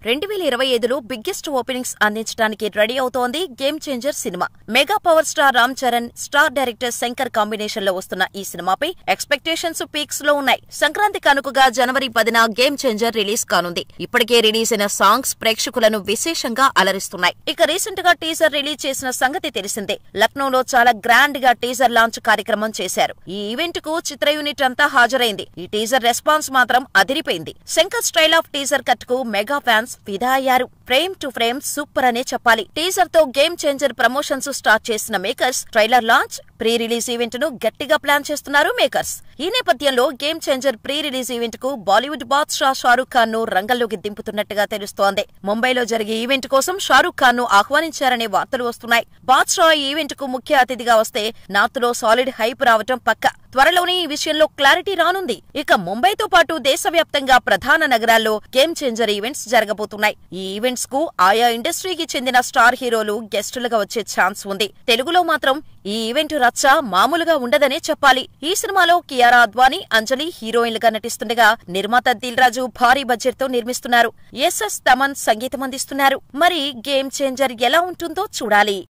రెండు వేల ఇరవై ఐదులో బిగ్గెస్ట్ ఓపెనింగ్స్ అందించడానికి రెడీ అవుతోంది game changer cinema mega power star Ram Charan star director Shankar combination లో వస్తున్న ఈ సినిమాపై ఎక్స్పెక్టేషన్స్ పీక్స్ లో ఉన్నాయి సంక్రాంతి కనుకగా జనవరి పదిన గేమ్ చేంజర్ రిలీజ్ కానుంది ఇప్పటికే రిలీజ్ అయిన సాంగ్స్ ప్రేక్షకులను విశేషంగా అలరిస్తున్నాయి ఇక రీసెంట్ గా టీజర్ రిలీజ్ చేసిన సంగతి తెలిసిందే లక్నోలో చాలా గ్రాండ్ గా టీజర్ లాంచ్ కార్యక్రమం చేశారు ఈ ఈవెంట్ కు చిత్ర యూనిట్ అంతా హాజరైంది ఈ టీజర్ రెస్పాన్స్ మాత్రం అదిరిపోయింది Shankar style of teaser cut కు మెగా ఫ్యాన్స్ ఫిదా అయ్యారు ఫ్రేమ్ టు ఫ్రేమ్ సూపర్ అనే చెప్పాలి టీజర్ తో గేమ్ చేంజర్ ప్రమోషన్స్ స్టార్ట్ చేసిన makers trailer launch pre release event ను గట్టిగా ప్లాన్ చేస్తున్నారు మేకర్స్ ఈ నేపథ్యంలో game changer pre release event కు బాలీవుడ్ బాద్షా షారూక్ ఖాన్ ను రంగంలోకి దింపుతున్నట్టుగా తెలుస్తోంది ముంబైలో జరిగే ఈవెంట్ కోసం షారూక్ ఖాన్ ను ఆహ్వానించారనే వార్తలు వస్తున్నాయి బాద్షా ఈ ఈవెంట్ కు ముఖ్య అతిథిగా వస్తే నార్త్ లో సాలిడ్ హైప్ రావటం పక్క త్వరలోనే ఈ విషయంలో క్లారిటీ రానుంది ఇక ముంబైతో పాటు దేశవ్యాప్తంగా ప్రధాన నగరాల్లో గేమ్ చేంజర్ ఈవెంట్స్ జరగబోతున్నాయి ఈ ఈవెంట్స్ కు ఆయా ఇండస్ట్రీకి చెందిన స్టార్ హీరోలు గెస్టులుగా వచ్చే ఛాన్స్ ఉంది తెలుగులో మాత్రం ఈ ఈవెంట్ రచ్చ మామూలుగా ఉండదనే చెప్పాలి ఈ సినిమాలో కియారా అద్వానీ అంజలి హీరోయిన్లుగా నటిస్తుండగా నిర్మాత దిల్ రాజు భారీ బడ్జెట్ తో నిర్మిస్తున్నారు ఎస్ఎస్ తమన్ సంగీతం అందిస్తున్నారు మరి గేమ్ చేంజర్ ఎలా ఉంటుందో చూడాలి